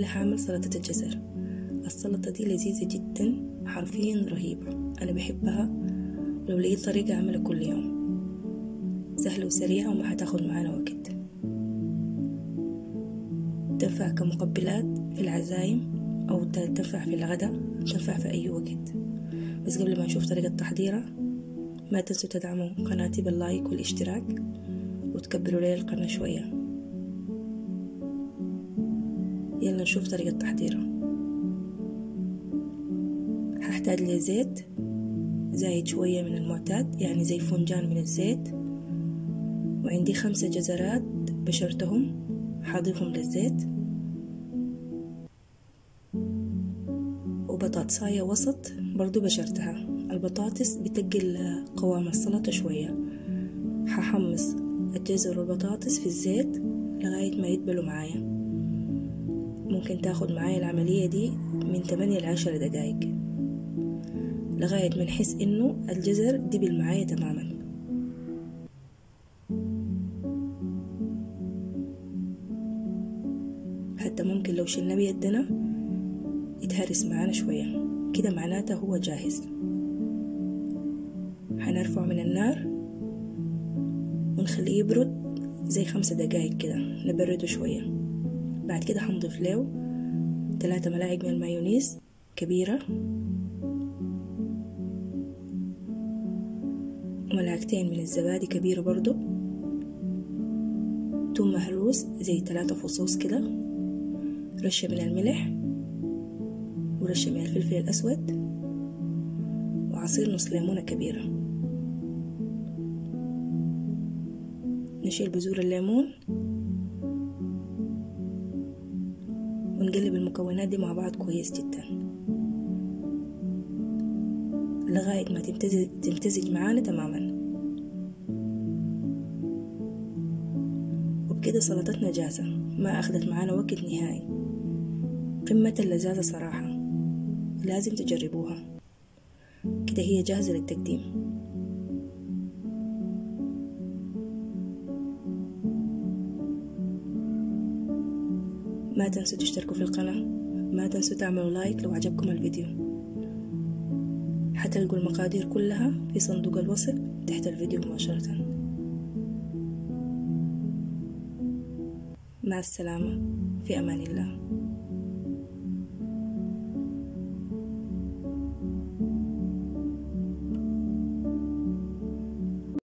الليلة هعمل سلطة الجزر السلطة دي لذيذة جدا حرفيا رهيبة أنا بحبها ولو لقيت طريقة أعملها كل يوم سهلة وسريعة وما حتاخد معانا وقت تنفع كمقبلات في العزايم أو تنفع في الغداء تنفع في أي وقت بس قبل ما نشوف طريقة تحضيرها ما تنسوا تدعموا قناتي باللايك والاشتراك وتكبروا لي القناة شوية يلا نشوف طريقة تحضيرها هحتاج لزيت زايد شوية من المعتاد يعني زي فنجان من الزيت وعندي خمسة جزرات بشرتهم حاضيفهم للزيت وبطاطساية وسط برضو بشرتها البطاطس بتقل قوام السلطة شوية هحمص الجزر والبطاطس في الزيت لغاية ما يدبلوا معايا ممكن تاخد معايا العملية دي من 8 لعشر دقايق لغاية ما نحس إنه الجزر دبل معايا تماما حتى ممكن لو شلنا بيدنا يتهرس معانا شوية كده معناته هو جاهز هنرفعه من النار ونخليه يبرد زي خمسة دقايق كده نبرده شوية بعد كده هنضيف له ثلاثة ملاعق من المايونيز كبيرة وملعقتين من الزبادي كبيرة برضو توم مهروس زي ثلاثة فصوص كده رشة من الملح ورشة من الفلفل الأسود وعصير نص ليمونة كبيرة نشيل بذور الليمون ونقلب المكونات دي مع بعض كويس جدا لغاية ما تمتزج, تمتزج معانا تماما وبكده سلطتنا جاهزة ما أخذت معانا وقت نهائي قمة اللذاذة صراحة لازم تجربوها كده هي جاهزة للتقديم ما تنسوا تشتركوا في القناة ما تنسوا تعملوا لايك لو عجبكم الفيديو حتلقوا المقادير كلها في صندوق الوصف تحت الفيديو مباشرة مع السلامة في أمان الله